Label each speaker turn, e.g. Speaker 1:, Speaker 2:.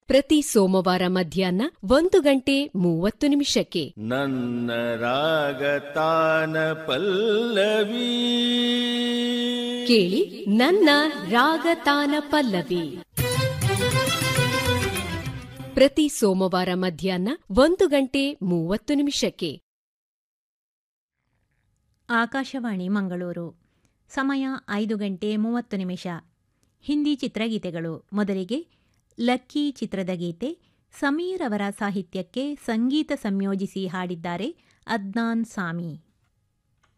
Speaker 1: ಪ್ರತಿ ಸೋಮವಾರ ಮಧ್ಯಾಹ್ನ ಒಂದು ಗಂಟೆ ಮೂವತ್ತು ನಿಮಿಷಕ್ಕೆ
Speaker 2: ನನ್ನ ರಾಗತಾನ ಪಲ್ಲವಿ
Speaker 1: ಕೇಳಿ ನನ್ನ ರಾಗತಾನ ಪಲ್ಲವಿ ಪ್ರತಿ ಸೋಮವಾರ ಮಧ್ಯಾಹ್ನ ಒಂದು ಗಂಟೆ ಮೂವತ್ತು ನಿಮಿಷಕ್ಕೆ
Speaker 3: ಆಕಾಶವಾಣಿ ಮಂಗಳೂರು ಸಮಯ ಐದು ಗಂಟೆ ಮೂವತ್ತು ನಿಮಿಷ ಹಿಂದಿ ಚಿತ್ರಗೀತೆಗಳು ಮೊದಲಿಗೆ ಲಕ್ಕಿ ಚಿತ್ರದ ಗೀತೆ ಸಮೀರ್ ಅವರ ಸಾಹಿತ್ಯಕ್ಕೆ ಸಂಗೀತ ಸಂಯೋಜಿಸಿ ಹಾಡಿದ್ದಾರೆ ಅದ್ನಾನ್ ಸಾಮಿ